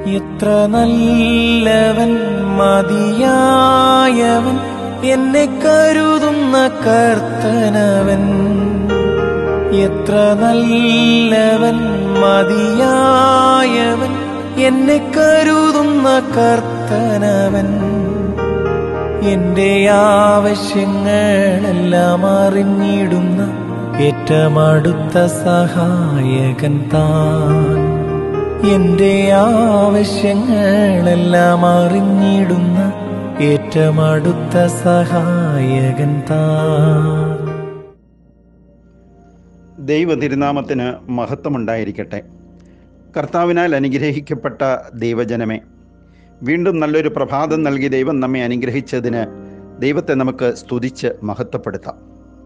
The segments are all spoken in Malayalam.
എത്ര നല്ലവൻ മതിയായവൻ എന്നെ കരുതുന്ന കർത്തനവൻ എത്ര നല്ലവൻ മതിയായവൻ എന്നെ കരുതുന്ന കർത്തനവൻ എന്റെ ആവശ്യങ്ങളെല്ലാം അറിഞ്ഞിടുന്ന ഏറ്റമടുത്ത സഹായകൻ താൻ എന്റെ ആവശ്യങ്ങളെല്ലാം അറിഞ്ഞിടുന്ന ഏറ്റമടുത്ത സഹായകൻ താൻ ദൈവ തിരുനാമത്തിന് മഹത്വമുണ്ടായിരിക്കട്ടെ കർത്താവിനാൽ അനുഗ്രഹിക്കപ്പെട്ട ദൈവജനമേ വീണ്ടും നല്ലൊരു പ്രഭാതം നൽകി ദൈവം നമ്മെ അനുഗ്രഹിച്ചതിന് ദൈവത്തെ നമുക്ക് സ്തുതിച്ച് മഹത്വപ്പെടുത്താം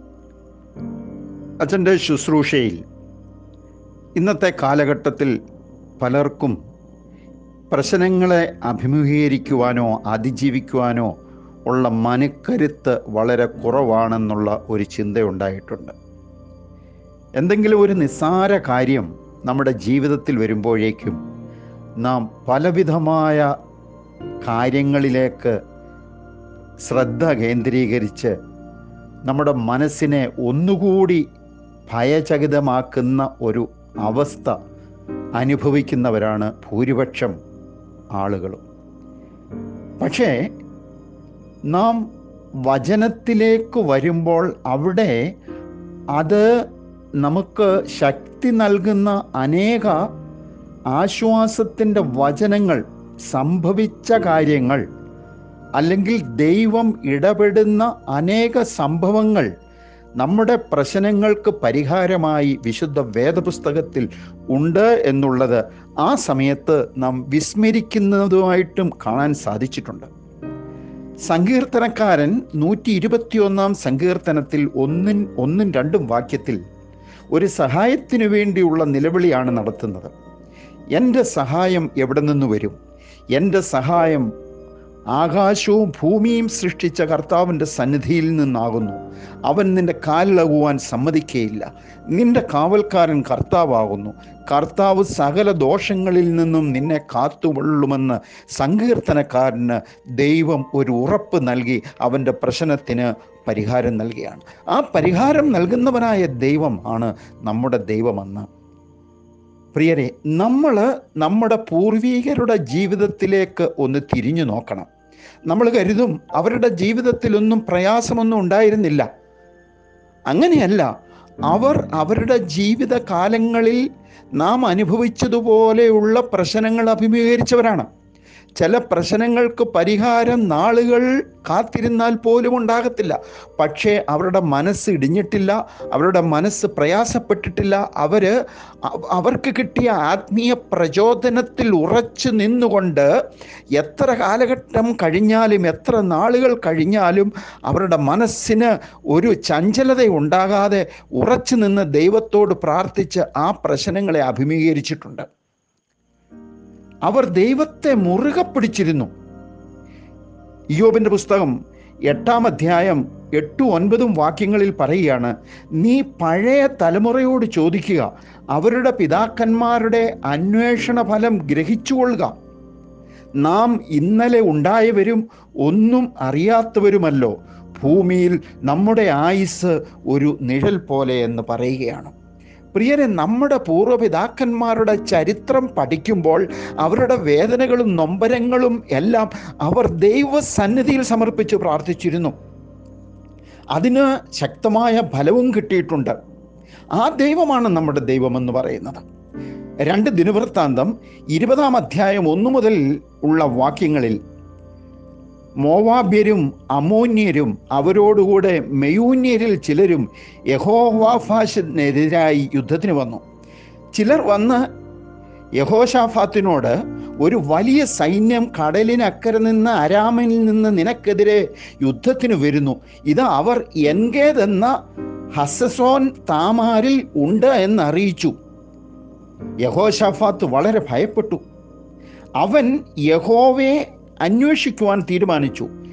അച്ഛൻ്റെ ശുശ്രൂഷയിൽ ഇന്നത്തെ കാലഘട്ടത്തിൽ പലർക്കും പ്രശ്നങ്ങളെ അഭിമുഖീകരിക്കുവാനോ അതിജീവിക്കുവാനോ ഉള്ള മനക്കരുത്ത് വളരെ കുറവാണെന്നുള്ള ഒരു ചിന്തയുണ്ടായിട്ടുണ്ട് എന്തെങ്കിലും ഒരു നിസ്സാര കാര്യം നമ്മുടെ ജീവിതത്തിൽ വരുമ്പോഴേക്കും നാം പലവിധമായ കാര്യങ്ങളിലേക്ക് ശ്രദ്ധ കേന്ദ്രീകരിച്ച് നമ്മുടെ മനസ്സിനെ ഒന്നുകൂടി ഭയചകിതമാക്കുന്ന ഒരു അവസ്ഥ അനുഭവിക്കുന്നവരാണ് ഭൂരിപക്ഷം ആളുകളും പക്ഷേ നാം വചനത്തിലേക്ക് വരുമ്പോൾ അവിടെ അത് നമുക്ക് ശക്തി നൽകുന്ന അനേക ആശ്വാസത്തിൻ്റെ വചനങ്ങൾ സംഭവിച്ച കാര്യങ്ങൾ അല്ലെങ്കിൽ ദൈവം ഇടപെടുന്ന അനേക സംഭവങ്ങൾ നമ്മുടെ പ്രശ്നങ്ങൾക്ക് പരിഹാരമായി വിശുദ്ധ വേദപുസ്തകത്തിൽ ഉണ്ട് എന്നുള്ളത് ആ സമയത്ത് നാം വിസ്മരിക്കുന്നതുമായിട്ടും കാണാൻ സാധിച്ചിട്ടുണ്ട് സങ്കീർത്തനക്കാരൻ നൂറ്റി ഇരുപത്തിയൊന്നാം സങ്കീർത്തനത്തിൽ ഒന്നും ഒന്നും രണ്ടും വാക്യത്തിൽ ഒരു സഹായത്തിനു വേണ്ടിയുള്ള നിലവിളിയാണ് നടത്തുന്നത് എൻ്റെ സഹായം എവിടെ നിന്ന് വരും എൻ്റെ സഹായം ആകാശവും ഭൂമിയും സൃഷ്ടിച്ച കർത്താവിൻ്റെ സന്നിധിയിൽ നിന്നാകുന്നു അവൻ നിന്റെ കാലിളകുവാൻ സമ്മതിക്കുകയില്ല നിന്റെ കാവൽക്കാരൻ കർത്താവാകുന്നു കർത്താവ് സകല ദോഷങ്ങളിൽ നിന്നും നിന്നെ കാത്തുകൊള്ളുമെന്ന് സങ്കീർത്തനക്കാരന് ദൈവം ഒരു ഉറപ്പ് നൽകി അവൻ്റെ പ്രശ്നത്തിന് പരിഹാരം നൽകിയാണ് ആ പരിഹാരം നൽകുന്നവനായ ദൈവം ആണ് നമ്മുടെ ദൈവമെന്ന് പ്രിയരെ നമ്മൾ നമ്മുടെ പൂർവീകരുടെ ജീവിതത്തിലേക്ക് ഒന്ന് തിരിഞ്ഞു നോക്കണം നമ്മൾ കരുതും അവരുടെ ജീവിതത്തിലൊന്നും പ്രയാസമൊന്നും ഉണ്ടായിരുന്നില്ല അങ്ങനെയല്ല അവർ അവരുടെ ജീവിത കാലങ്ങളിൽ നാം അനുഭവിച്ചതുപോലെയുള്ള പ്രശ്നങ്ങൾ അഭിമുഖീകരിച്ചവരാണ് ചില പ്രശ്നങ്ങൾക്ക് പരിഹാരം നാളുകൾ കാത്തിരുന്നാൽ പോലും ഉണ്ടാകത്തില്ല പക്ഷേ അവരുടെ മനസ്സ് ഇടിഞ്ഞിട്ടില്ല അവരുടെ മനസ്സ് പ്രയാസപ്പെട്ടിട്ടില്ല അവർ അവർക്ക് കിട്ടിയ ആത്മീയ പ്രചോദനത്തിൽ ഉറച്ചു നിന്നുകൊണ്ട് എത്ര കാലഘട്ടം കഴിഞ്ഞാലും എത്ര നാളുകൾ കഴിഞ്ഞാലും അവരുടെ മനസ്സിന് ഒരു ചഞ്ചലത ഉണ്ടാകാതെ ഉറച്ചു നിന്ന് ദൈവത്തോട് പ്രാർത്ഥിച്ച് ആ പ്രശ്നങ്ങളെ അഭിമുഖീകരിച്ചിട്ടുണ്ട് അവർ ദൈവത്തെ മുറുകെ പിടിച്ചിരുന്നു യോബിൻ്റെ പുസ്തകം എട്ടാം അധ്യായം എട്ടും ഒൻപതും വാക്യങ്ങളിൽ പറയുകയാണ് നീ പഴയ തലമുറയോട് ചോദിക്കുക അവരുടെ പിതാക്കന്മാരുടെ അന്വേഷണ ഫലം ഗ്രഹിച്ചുകൊള്ളുക നാം ഇന്നലെ ഉണ്ടായവരും ഒന്നും അറിയാത്തവരുമല്ലോ ഭൂമിയിൽ നമ്മുടെ ആയുസ് ഒരു നിഴൽ പോലെ എന്ന് പറയുകയാണ് പ്രിയരെ നമ്മുടെ പൂർവ്വപിതാക്കന്മാരുടെ ചരിത്രം പഠിക്കുമ്പോൾ അവരുടെ വേദനകളും നൊമ്പരങ്ങളും എല്ലാം അവർ ദൈവസന്നിധിയിൽ സമർപ്പിച്ച് പ്രാർത്ഥിച്ചിരുന്നു അതിന് ശക്തമായ ഫലവും കിട്ടിയിട്ടുണ്ട് ആ ദൈവമാണ് നമ്മുടെ ദൈവമെന്ന് പറയുന്നത് രണ്ട് ദിനവൃത്താന്തം ഇരുപതാം അധ്യായം ഒന്നു മുതൽ ഉള്ള വാക്യങ്ങളിൽ മോവാബ്യരും അമോന്യരും അവരോടുകൂടെ മെയൂന്യരിൽ ചിലരും യഹോവാഫാഷിനെതിരായി യുദ്ധത്തിന് വന്നു ചിലർ വന്ന് യഹോഷാഫാത്തിനോട് ഒരു വലിയ സൈന്യം കടലിനക്കരെ നിന്ന് അരാമിൽ നിന്ന് നിനക്കെതിരെ യുദ്ധത്തിന് വരുന്നു ഇത് അവർ എൻഗേദ് എന്ന ഹസസോൻ താമാരിൽ ഉണ്ട് എന്നറിയിച്ചു യഹോഷാഫാത്ത് വളരെ ഭയപ്പെട്ടു അവൻ യഹോവയെ അന്വേഷിക്കുവാൻ തീരുമാനിച്ചു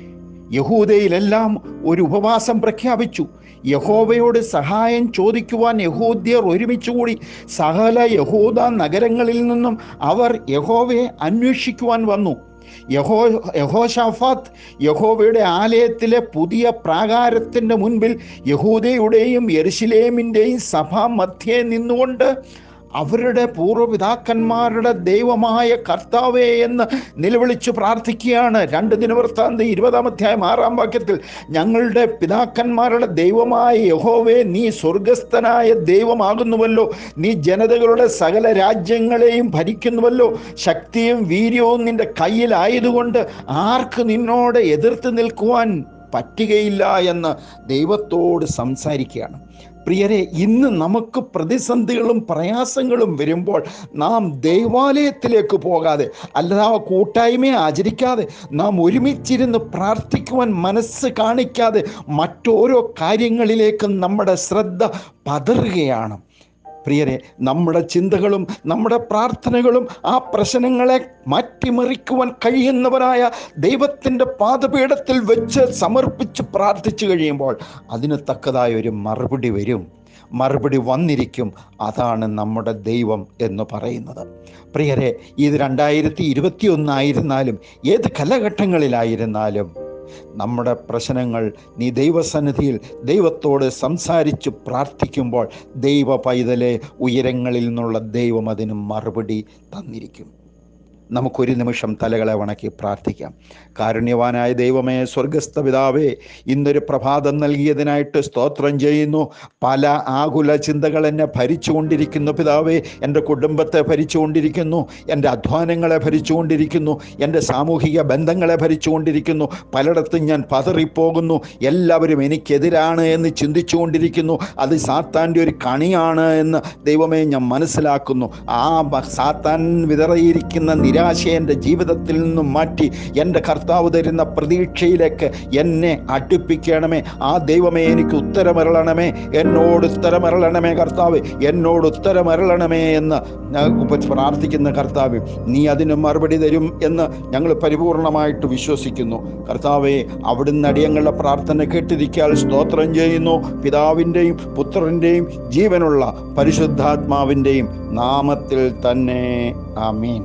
യഹൂദയിലെല്ലാം ഒരു ഉപവാസം പ്രഖ്യാപിച്ചു യഹോവയോട് സഹായം ചോദിക്കുവാൻ യഹൂദ്യർ ഒരുമിച്ചുകൂടി സകല യഹൂദ നഗരങ്ങളിൽ നിന്നും അവർ യഹോവയെ അന്വേഷിക്കുവാൻ വന്നു യഹോ യഹോഷാഫാത്ത് യഹോവയുടെ ആലയത്തിലെ പുതിയ പ്രാകാരത്തിൻ്റെ മുൻപിൽ യഹൂദയുടെയും യെരുശലേമിൻ്റെയും സഭാ മധ്യേ നിന്നുകൊണ്ട് അവരുടെ പൂർവ്വപിതാക്കന്മാരുടെ ദൈവമായ കർത്താവേ എന്ന് നിലവിളിച്ച് പ്രാർത്ഥിക്കുകയാണ് രണ്ട് ദിനവൃത്താന്ത ഇരുപതാം അധ്യായം ആറാം വാക്യത്തിൽ ഞങ്ങളുടെ പിതാക്കന്മാരുടെ ദൈവമായ യഹോവേ നീ സ്വർഗസ്ഥനായ ദൈവമാകുന്നുവല്ലോ നീ ജനതകളുടെ സകല രാജ്യങ്ങളെയും ഭരിക്കുന്നുവല്ലോ ശക്തിയും വീര്യവും നിന്റെ കയ്യിലായതുകൊണ്ട് ആർക്ക് നിന്നോട് എതിർത്ത് നിൽക്കുവാൻ പറ്റുകയില്ല എന്ന് ദൈവത്തോട് സംസാരിക്കുകയാണ് പ്രിയരെ ഇന്ന് നമുക്ക് പ്രതിസന്ധികളും പ്രയാസങ്ങളും വരുമ്പോൾ നാം ദൈവാലയത്തിലേക്ക് പോകാതെ അല്ലാതെ ആ കൂട്ടായ്മയെ ആചരിക്കാതെ നാം ഒരുമിച്ചിരുന്ന് പ്രാർത്ഥിക്കുവാൻ മനസ്സ് കാണിക്കാതെ മറ്റോരോ കാര്യങ്ങളിലേക്കും നമ്മുടെ ശ്രദ്ധ പതറുകയാണ് പ്രിയരെ നമ്മുടെ ചിന്തകളും നമ്മുടെ പ്രാർത്ഥനകളും ആ പ്രശ്നങ്ങളെ മാറ്റിമറിക്കുവാൻ കഴിയുന്നവരായ ദൈവത്തിൻ്റെ പാദപീഠത്തിൽ വെച്ച് സമർപ്പിച്ച് പ്രാർത്ഥിച്ചു കഴിയുമ്പോൾ അതിന് തക്കതായ ഒരു മറുപടി വരും മറുപടി വന്നിരിക്കും അതാണ് നമ്മുടെ ദൈവം എന്ന് പറയുന്നത് പ്രിയരെ ഇത് രണ്ടായിരത്തി ഇരുപത്തി ഒന്നായിരുന്നാലും ഏത് കാലഘട്ടങ്ങളിലായിരുന്നാലും നമ്മുടെ പ്രശ്നങ്ങൾ നീ ദൈവസന്നിധിയിൽ ദൈവത്തോട് സംസാരിച്ച് പ്രാർത്ഥിക്കുമ്പോൾ ദൈവ പൈതലെ ഉയരങ്ങളിൽ നിന്നുള്ള ദൈവം അതിന് മറുപടി തന്നിരിക്കും നമുക്കൊരു നിമിഷം തലകളെ വണക്കി പ്രാർത്ഥിക്കാം കാരുണ്യവാനായ ദൈവമേ സ്വർഗസ്ഥ പിതാവേ ഇന്നൊരു പ്രഭാതം നൽകിയതിനായിട്ട് സ്തോത്രം ചെയ്യുന്നു പല ആകുല ചിന്തകൾ എന്നെ ഭരിച്ചുകൊണ്ടിരിക്കുന്നു പിതാവേ എൻ്റെ കുടുംബത്തെ ഭരിച്ചുകൊണ്ടിരിക്കുന്നു എൻ്റെ അധ്വാനങ്ങളെ ഭരിച്ചുകൊണ്ടിരിക്കുന്നു എൻ്റെ സാമൂഹിക ബന്ധങ്ങളെ ഭരിച്ചുകൊണ്ടിരിക്കുന്നു പലയിടത്തും ഞാൻ പതറിപ്പോകുന്നു എല്ലാവരും എനിക്കെതിരാണ് എന്ന് ചിന്തിച്ചുകൊണ്ടിരിക്കുന്നു അത് സാത്താൻ്റെ ഒരു കണിയാണ് എന്ന് ദൈവമേ ഞാൻ മനസ്സിലാക്കുന്നു ആ ബ- സാത്താൻ വിതറിയിരിക്കുന്ന നിരാശ എൻ്റെ ജീവിതത്തിൽ നിന്നും മാറ്റി എൻ്റെ കർത്താവ് തരുന്ന പ്രതീക്ഷയിലേക്ക് എന്നെ അടുപ്പിക്കണമേ ആ ദൈവമേ എനിക്ക് ഉത്തരമരളണമേ എന്നോട് ഉത്തരമരളണമേ കർത്താവ് എന്നോട് ഉത്തരമരളണമേ എന്ന് ഞാൻ ഉപ- പ്രാർത്ഥിക്കുന്ന കർത്താവ് നീ അതിന് മറുപടി തരും എന്ന് ഞങ്ങൾ പരിപൂർണമായിട്ട് വിശ്വസിക്കുന്നു കർത്താവെ അവിടുന്ന് അടിയങ്ങളുടെ പ്രാർത്ഥന കേട്ടിരിക്കാൽ സ്തോത്രം ചെയ്യുന്നു പിതാവിൻ്റെയും പുത്രൻ്റെയും ജീവനുള്ള പരിശുദ്ധാത്മാവിൻ്റെയും നാമത്തിൽ തന്നെ ആമീൻ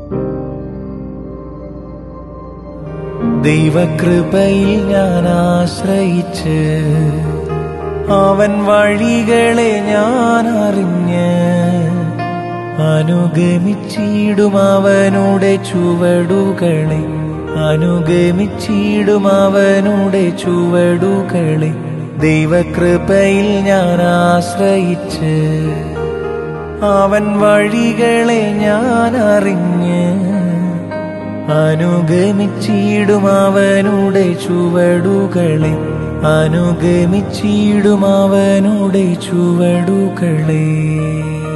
ദൈവകൃപയിൽ ഞാൻ ആശ്രയിച്ച് അവൻ വഴികളെ ഞാൻ അറിഞ്ഞ് അനുഗമിച്ചിടും അവനുടെ ചുവടുകളെ അനുഗമിച്ചിടും അവനുടെ ചുവടുകളെ ദൈവകൃപയിൽ ഞാൻ ആശ്രയിച്ച് അവൻ വഴികളെ ഞാൻ അറിഞ്ഞ് അനുഗമിച്ചിടും അവനുടെ ചുവടുകളെ അനുഗമിച്ചിടും അവനുടെ ചുവടുകളെ